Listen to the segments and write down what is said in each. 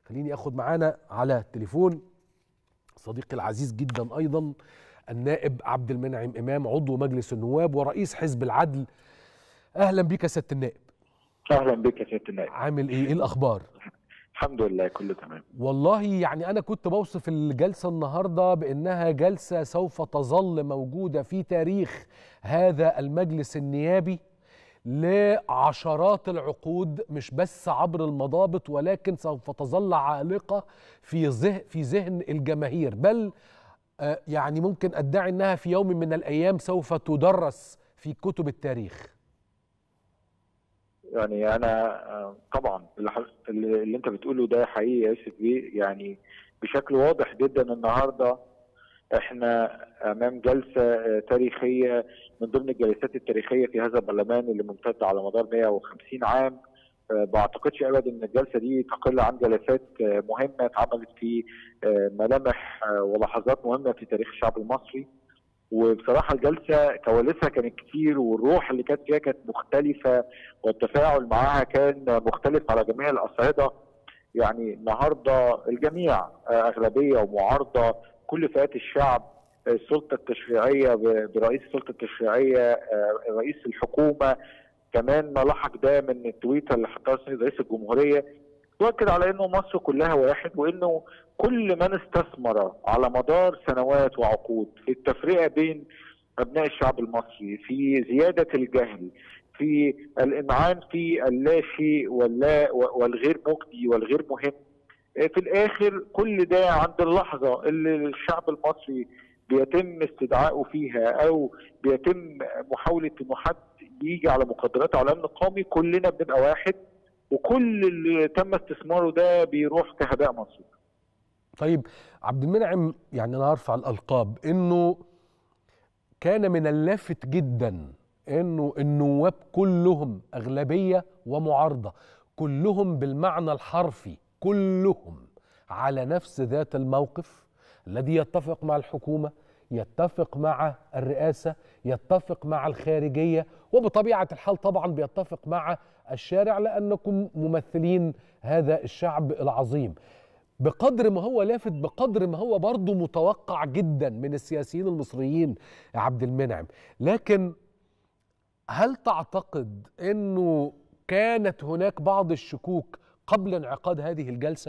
خليني اخد معانا على التليفون صديقي العزيز جدا ايضا النائب عبد المنعم امام عضو مجلس النواب ورئيس حزب العدل اهلا بك يا سياده النائب اهلا بك يا سياده النائب عامل ايه ايه الاخبار الحمد لله كله تمام والله يعني انا كنت بوصف الجلسه النهارده بانها جلسه سوف تظل موجوده في تاريخ هذا المجلس النيابي لعشرات العقود مش بس عبر المضابط ولكن سوف تظل عالقه في ذهن في ذهن الجماهير بل آه، يعني ممكن ادعي انها في يوم من الايام سوف تدرس في كتب التاريخ يعني انا آه، طبعا اللي, حس... اللي اللي انت بتقوله ده حقيقي يا يوسف بيه يعني بشكل واضح جدا النهارده احنا امام جلسه آه، تاريخيه من ضمن الجلسات التاريخيه في هذا البرلمان اللي ممتد على مدار 150 عام آه، ما اعتقدش ابدا ان الجلسه دي تقل عن جلسات آه، مهمه اتعملت في آه، ملامح آه، ولحظات مهمه في تاريخ الشعب المصري وبصراحه الجلسه كواليسها كانت كتير والروح اللي كانت فيها كانت مختلفه والتفاعل معاها كان مختلف على جميع الاصعده يعني النهارده الجميع آه، اغلبيه ومعارضه كل فئات الشعب آه، السلطه التشريعيه ب- برئيس السلطه التشريعيه آه، رئيس الحكومه كمان ما لحق ده من التويتر اللي حطها السيد رئيس الجمهوريه تؤكد على انه مصر كلها واحد وانه كل من استثمر على مدار سنوات وعقود في التفرقه بين ابناء الشعب المصري في زياده الجهل في الامعان في اللا شيء واللا والغير مجدي والغير مهم في الاخر كل ده عند اللحظه اللي الشعب المصري بيتم استدعائه فيها او بيتم محاوله انه حد يجي على مقدرات على الامن القومي كلنا بنبقى واحد وكل اللي تم استثماره ده بيروح كهباء منصور طيب عبد المنعم يعني انا هرفع الالقاب انه كان من اللافت جدا انه النواب كلهم اغلبيه ومعارضه كلهم بالمعنى الحرفي كلهم على نفس ذات الموقف الذي يتفق مع الحكومه يتفق مع الرئاسه يتفق مع الخارجيه وبطبيعه الحال طبعا بيتفق مع الشارع لانكم ممثلين هذا الشعب العظيم بقدر ما هو لافت بقدر ما هو برضه متوقع جدا من السياسيين المصريين يا عبد المنعم لكن هل تعتقد انه كانت هناك بعض الشكوك قبل انعقاد هذه الجلسه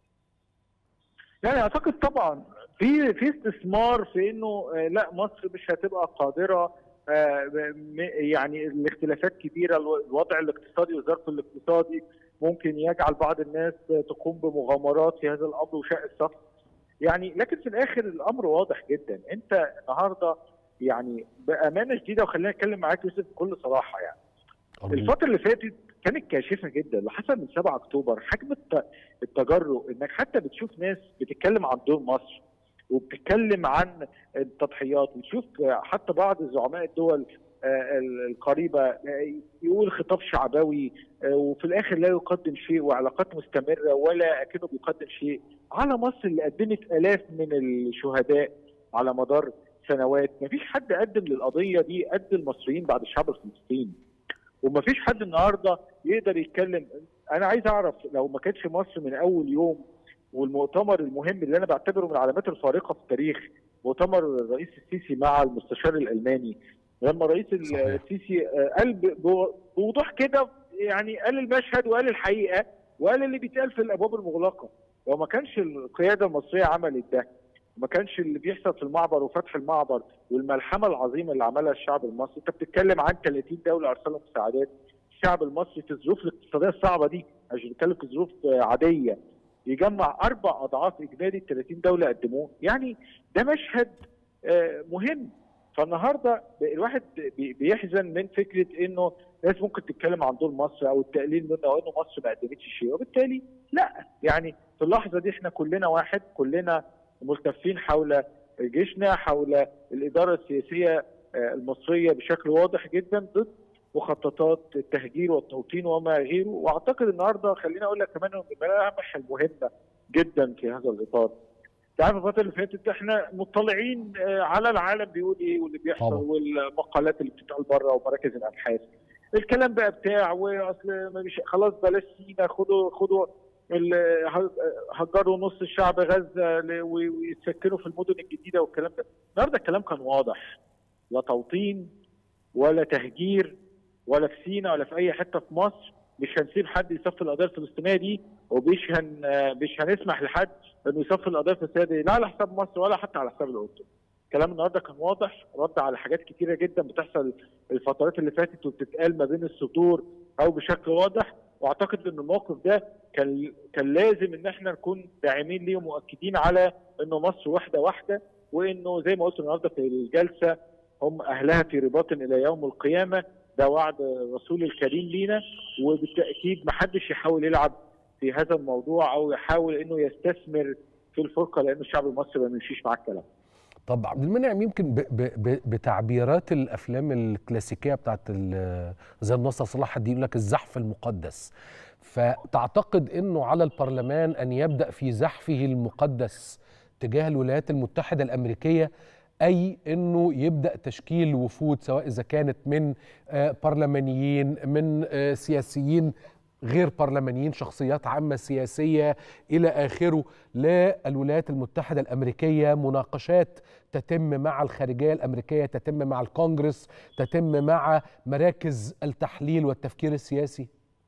يعني اعتقد طبعا في في استثمار في انه آه، لا مصر مش هتبقى قادره آه، م- يعني الاختلافات كبيره الو- الوضع الاقتصادي والظرف الاقتصادي ممكن يجعل بعض الناس آه، تقوم بمغامرات في هذا الامر وشق الصف يعني لكن في الاخر الامر واضح جدا انت النهارده يعني بامانه شديده وخليني اتكلم معاك يوسف بكل صراحه يعني الفترة اللي فاتت كانت كاشفة جدا اللي حصل من 7 اكتوبر حجم الت- التجرؤ انك حتى بتشوف ناس بتتكلم عن دور مصر وبتتكلم عن التضحيات وتشوف حتى بعض زعماء الدول آه، القريبة آه، يقول خطاب شعبوي آه، وفي الآخر لا يقدم شيء وعلاقات مستمرة ولا أكنه بيقدم شيء على مصر اللي قدمت آلاف من الشهداء على مدار سنوات مفيش حد قدم للقضية دي قد المصريين بعد الشعب الفلسطيني ومفيش حد النهارده يقدر يتكلم انا عايز اعرف لو ما كانتش مصر من اول يوم والمؤتمر المهم اللي انا بعتبره من العلامات الفارقه في التاريخ مؤتمر الرئيس السيسي مع المستشار الالماني لما الرئيس صحيح. السيسي آه، قال ب- بوضوح كده يعني قال المشهد وقال الحقيقه وقال اللي بيتقال في الابواب المغلقه لو ما كانش القياده المصريه عملت ده ما كانش اللي بيحصل في المعبر وفتح المعبر والملحمه العظيمه اللي عملها الشعب المصري انت بتتكلم عن 30 دوله ارسلوا مساعدات الشعب المصري في الظروف الاقتصاديه الصعبه دي مش بنتكلم في ظروف آه، عاديه يجمع اربع اضعاف اجمالي ال 30 دوله قدموه يعني ده مشهد آه، مهم فالنهارده الواحد بي- بيحزن من فكره انه ناس ممكن تتكلم عن دور مصر او التقليل منه او انه مصر ما قدمتش شيء وبالتالي لا يعني في اللحظه دي احنا كلنا واحد كلنا ملتفين حول جيشنا حول الاداره السياسيه آه، المصريه بشكل واضح جدا ضد مخططات التهجير والتوطين وما غيره واعتقد النهارده خليني اقول لك كمان من الملامح المهمه جدا في هذا الاطار تعرف الفتره اللي فاتت احنا مطلعين آه، على العالم بيقول ايه واللي بيحصل طبعا. والمقالات اللي بتتقال بره ومراكز الابحاث الكلام بقى بتاع واصل ما بيش- خلاص بلاش سينا خدوا خدوا ال- ه- هجروا نص الشعب غزه ل- و- ويسكنوا في المدن الجديده والكلام ده النهارده الكلام كان واضح لا توطين ولا تهجير ولا في سيناء ولا في اي حته في مصر مش هنسيب حد يصفي القضيه الفلسطينيه دي ومش هن مش هنسمح لحد انه يصفي القضيه الفلسطينيه دي لا على حساب مصر ولا حتى على حساب الاردن. كلام النهارده كان واضح رد على حاجات كتيره جدا بتحصل الفترات اللي فاتت وبتتقال ما بين السطور او بشكل واضح واعتقد ان الموقف ده كان كان لازم ان احنا نكون داعمين ليه ومؤكدين على انه مصر واحده واحده وانه زي ما قلت النهارده في الجلسه هم اهلها في رباط الى يوم القيامه ده وعد رسول الكريم لينا وبالتاكيد ما حدش يحاول يلعب في هذا الموضوع او يحاول انه يستثمر في الفرقه لان الشعب المصري ما بيمشيش معاه الكلام طب عبد المنعم يمكن ب ب ب بتعبيرات الافلام الكلاسيكيه بتاعت ال- زي النصر صلاح الدين يقول لك الزحف المقدس فتعتقد انه على البرلمان ان يبدا في زحفه المقدس تجاه الولايات المتحده الامريكيه اي انه يبدا تشكيل وفود سواء اذا كانت من آه، برلمانيين من آه، سياسيين غير برلمانيين شخصيات عامة سياسية إلى آخره للولايات المتحدة الأمريكية مناقشات تتم مع الخارجية الأمريكية تتم مع الكونجرس تتم مع مراكز التحليل والتفكير السياسي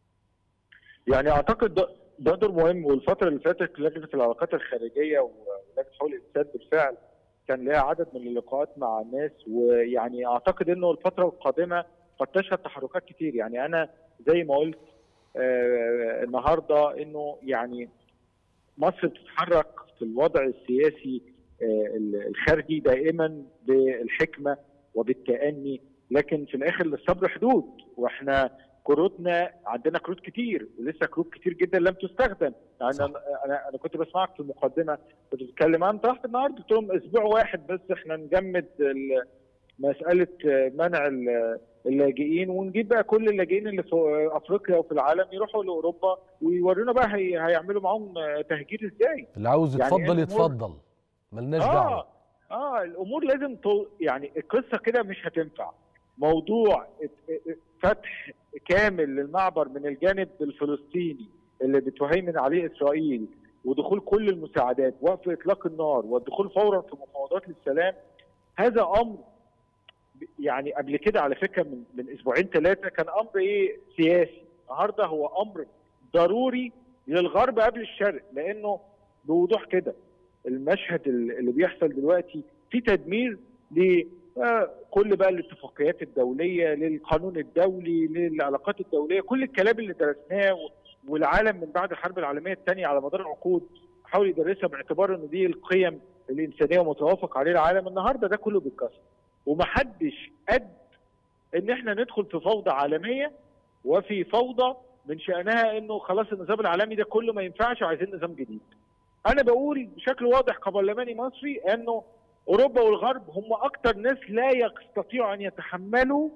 يعني اعتقد ده, ده دور مهم والفتره اللي فاتت لجنه العلاقات الخارجيه ولجنه حقوق الانسان بالفعل كان لها عدد من اللقاءات مع الناس ويعني اعتقد انه الفتره القادمه قد تشهد تحركات كتير يعني انا زي ما قلت آه النهارده انه يعني مصر بتتحرك في الوضع السياسي آه الخارجي دائما بالحكمه وبالتأني لكن في الاخر للصبر حدود واحنا كروتنا عندنا كروت كتير ولسه كروت كتير جدا لم تستخدم يعني صح. انا انا أنا كنت بسمعك في المقدمه كنت بتتكلم عن طرحت النهارده قلت لهم اسبوع واحد بس احنا نجمد ال- مساله منع ال- اللاجئين ونجيب بقى كل اللاجئين اللي في افريقيا وفي العالم يروحوا لاوروبا ويورونا بقى هي هيعملوا معاهم تهجير ازاي اللي عاوز يعني يتفضل الأمور- يتفضل ملناش اه دعوة اه الامور لازم تو يعني القصه كده مش هتنفع موضوع ات- ات- فتح كامل للمعبر من الجانب الفلسطيني اللي بتهيمن عليه اسرائيل ودخول كل المساعدات وقف اطلاق النار والدخول فورا في مفاوضات للسلام هذا امر ب- يعني قبل كده على فكره من من اسبوعين ثلاثه كان امر ايه سياسي النهارده هو امر ضروري للغرب قبل الشرق لانه بوضوح كده المشهد ال- اللي بيحصل دلوقتي في تدمير لكل بقى الاتفاقيات الدوليه للقانون الدولي للعلاقات الدوليه كل الكلام اللي درسناه و- والعالم من بعد الحرب العالميه الثانيه على مدار العقود حاول يدرسها باعتبار ان دي القيم الانسانيه ومتوافق عليه العالم النهارده ده كله بيتكسر ومحدش قد ان احنا ندخل في فوضى عالميه وفي فوضى من شانها انه خلاص النظام العالمي ده كله ما ينفعش وعايزين نظام جديد. انا بقول بشكل واضح كبرلماني مصري انه اوروبا والغرب هم اكتر ناس لا يستطيعوا ان يتحملوا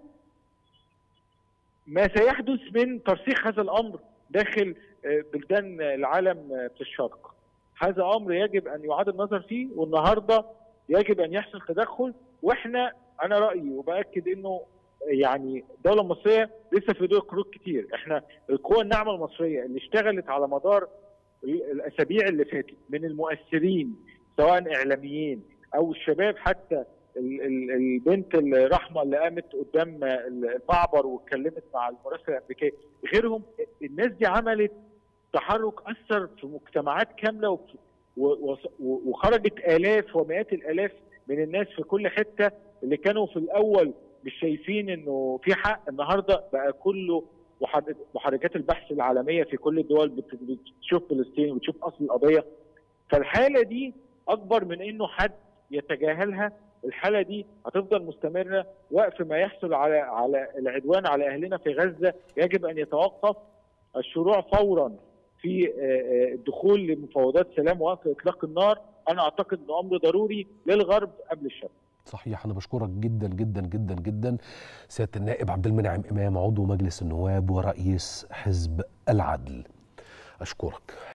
ما سيحدث من ترسيخ هذا الامر داخل آه، بلدان العالم آه، في الشرق. هذا امر يجب ان يعاد النظر فيه والنهارده يجب ان يحصل تدخل واحنا انا رايي وباكد انه يعني الدوله المصريه لسه في دور كروت كتير، احنا القوى الناعمه المصريه اللي اشتغلت على مدار الاسابيع اللي فاتت من المؤثرين سواء اعلاميين او الشباب حتى ال- ال- البنت الرحمه اللي قامت قدام المعبر واتكلمت مع المراسله الامريكيه غيرهم الناس دي عملت تحرك اثر في مجتمعات كامله وف- و- وص- و- وخرجت الاف ومئات الالاف من الناس في كل حته اللي كانوا في الاول مش شايفين انه في حق النهارده بقى كله محرك- محركات البحث العالميه في كل الدول بت- بتشوف فلسطين وبتشوف اصل القضيه فالحاله دي اكبر من انه حد يتجاهلها الحاله دي هتفضل مستمره وقف ما يحصل على على العدوان على اهلنا في غزه يجب ان يتوقف الشروع فورا في آه، آه، الدخول لمفاوضات سلام ووقف اطلاق النار انا اعتقد انه امر ضروري للغرب قبل الشرق صحيح أنا بشكرك جدا جدا جدا جدا سيادة النائب عبد المنعم إمام عضو مجلس النواب ورئيس حزب العدل أشكرك